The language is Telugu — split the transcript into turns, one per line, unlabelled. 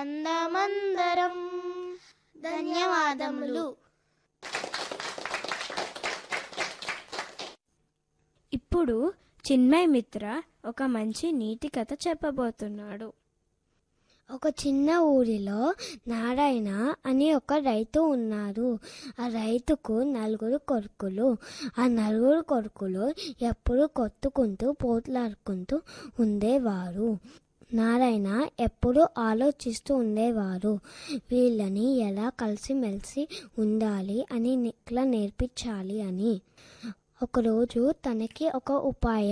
అందమందరం ధన్యవాదములు
ఇప్పుడు చిన్మయ్ మిత్ర ఒక మంచి నీతి కథ చెప్పబోతున్నాడు
ఒక చిన్న ఊరిలో నారాయణ అని ఒక రైతు ఉన్నారు ఆ రైతుకు నలుగురు కొడుకులు ఆ నలుగురు కొడుకులు ఎప్పుడు కొట్టుకుంటూ పోట్లాడుకుంటూ ఉండేవారు నారాయణ ఎప్పుడు ఆలోచిస్తూ ఉండేవారు వీళ్ళని ఎలా కలిసిమెలిసి ఉండాలి అని ఇట్లా నేర్పించాలి అని ఒకరోజు తనకి ఒక ఉపాయం